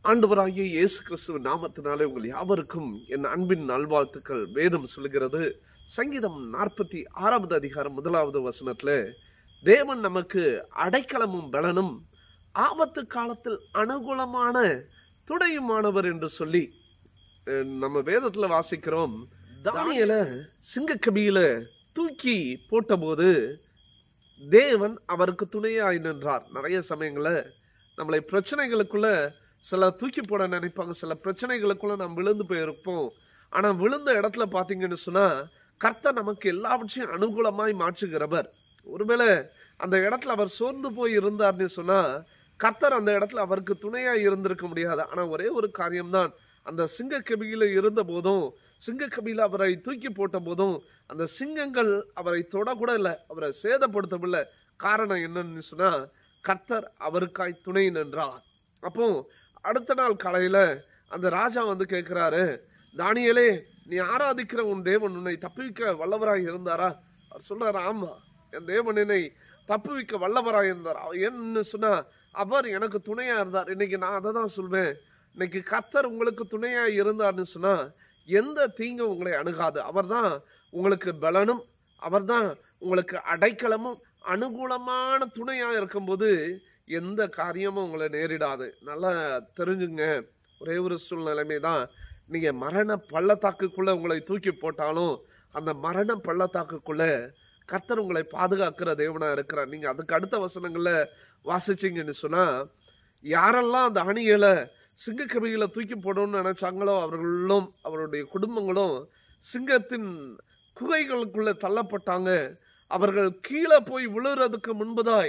ஆண்டவராகிய இயேசு கிறிஸ்துவின் நாமத்தினாலே உங்கள் யாவருக்கும் என் அன்பின் நல்வாழ்த்துக்கள் வேதம் சொல்கிறது சங்கீதம் நாற்பத்தி ஆறாவது அதிகாரம் முதலாவது வசனத்துல தேவன் நமக்கு அடைக்கலமும் பலனும் ஆபத்து காலத்தில் அனுகூலமான துணையுமானவர் என்று சொல்லி அஹ், நம்ம வேதத்துல வாசிக்கிறோம் தானியல சிங்கக்கபியில தூக்கி போட்டபோது தேவன் அவருக்கு துணையாய் நின்றார் நிறைய சமயங்கள்ல நம்மளை பிரச்சனைகளுக்குள்ள சில தூக்கி போட நினைப்பாங்க சில பிரச்சனைகளுக்குள்ள நாம் விழுந்து போயிருப்போம் ஆனா விழுந்த இடத்துல பாத்தீங்கன்னு சொன்னா கர்த்தர் நமக்கு எல்லாவற்றையும் அனுகூலமாய் மாற்றுகிறவர் ஒருவேளை அந்த இடத்துல அவர் சோர்ந்து போய் இருந்தார்னு சொன்னா கர்த்தர் அந்த இடத்துல அவருக்கு துணையா இருந்திருக்க முடியாது ஆனா ஒரே ஒரு காரியம்தான் அந்த சிங்க கபியில இருந்த போதும் சிங்க கபியில அவரை தூக்கி போட்ட போதும் அந்த சிங்கங்கள் அவரை தொடக்கூட இல்லை அவரை சேதப்படுத்தவில்லை காரணம் என்னன்னு சொன்னா கர்த்தர் அவருக்காய் துணை நின்றார் அப்போ அடுத்த நாள் காலையில அந்த ராஜா வந்து கேட்கிறாரு தானியலே நீ ஆராதிக்கிற உன் தேவன் உன்னை தப்புவிக்க வல்லவராய் இருந்தாரா அவர் சொல்றாரு ஆமா என் தேவன் என்னை தப்புவிக்க வல்லவராய் இருந்தார் அவர் என்ன சொன்னா அவர் எனக்கு துணையா இருந்தார் இன்னைக்கு நான் அதை தான் சொல்வேன் இன்னைக்கு கத்தர் உங்களுக்கு துணையா இருந்தார்னு சொன்னா எந்த தீங்கும் உங்களை அணுகாது அவர்தான் உங்களுக்கு பலனும் அவர்தான் உங்களுக்கு அடைக்கலமும் அனுகூலமான துணையா இருக்கும்போது எந்த காரியமும் உங்களை நேரிடாது நல்லா தெரிஞ்சுங்க ஒரே ஒரு சூழ்நிலைமை தான் நீங்க மரண பள்ளத்தாக்குக்குள்ள உங்களை தூக்கி போட்டாலும் அந்த மரண பள்ளத்தாக்குக்குள்ள கர்த்தர் உங்களை பாதுகாக்கிற தேவனா இருக்கிறார் நீங்க அதுக்கு அடுத்த வசனங்கள்ல வாசிச்சீங்கன்னு சொன்னா யாரெல்லாம் அந்த அணிகளை சிங்கக்கபிகளை தூக்கி போடணும்னு நினைச்சாங்களோ அவர்களும் அவருடைய குடும்பங்களும் சிங்கத்தின் குகைகளுக்குள்ள தள்ளப்பட்டாங்க அவர்கள் கீழே போய் விழுறதுக்கு முன்பதாய்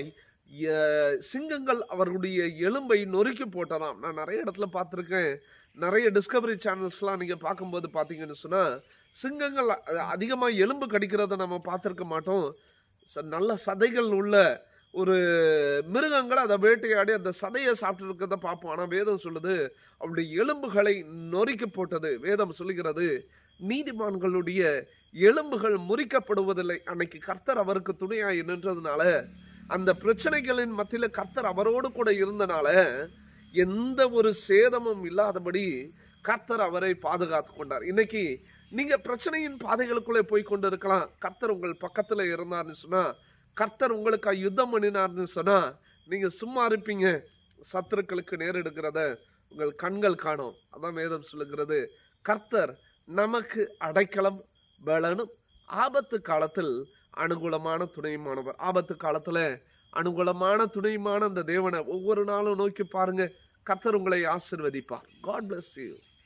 எ- சிங்கங்கள் அவர்களுடைய எலும்பை நொறுக்கி போட்டதாம் நான் நிறைய இடத்துல பார்த்துருக்கேன் நிறைய டிஸ்கவரி சேனல்ஸ்லாம் நீங்கள் பார்க்கும்போது பார்த்தீங்கன்னு சொன்னால் சிங்கங்கள் அதிகமாக எலும்பு கடிக்கிறத நம்ம பார்த்துருக்க மாட்டோம் ச- நல்ல சதைகள் உள்ள ஒரு மிருகங்கள் அதை வேட்டையாடி அந்த சதையை சாப்பிட்டு இருக்கிறத பார்ப்போம் ஆனால் வேதம் சொல்லுது அவருடைய எலும்புகளை நொறுக்கி போட்டது வேதம் சொல்லுகிறது நீதிமான்களுடைய எலும்புகள் முறிக்கப்படுவதில்லை அன்னைக்கு கர்த்தர் அவருக்கு துணையாய் நின்றதுனால அந்த பிரச்சனைகளின் மத்தியில கர்த்தர் அவரோடு கூட இருந்தனால எந்த ஒரு சேதமும் இல்லாதபடி கர்த்தர் அவரை பாதுகாத்து கொண்டார் இன்னைக்கு நீங்க பிரச்சனையின் பாதைகளுக்குள்ளே போய் கொண்டு இருக்கலாம் கர்த்தர் உங்கள் பக்கத்துல இருந்தார்னு சொன்னா கர்த்தர் உங்களுக்கு யுத்தம் பண்ணினார்னு சொன்னா நீங்க சும்மா இருப்பீங்க சத்துருக்களுக்கு நேரெடுக்கிறத உங்கள் கண்கள் காணும் அதான் வேதம் சொல்லுகிறது கர்த்தர் நமக்கு அடைக்கலம் பலனும் ஆபத்து காலத்தில் அனுகூலமான துணையுமானவர் ஆபத்து காலத்துல அனுகூலமான துணையுமான அந்த தேவனை ஒவ்வொரு நாளும் நோக்கி பாருங்க கர்த்தர் உங்களை ஆசிர்வதிப்பார் காட் bless you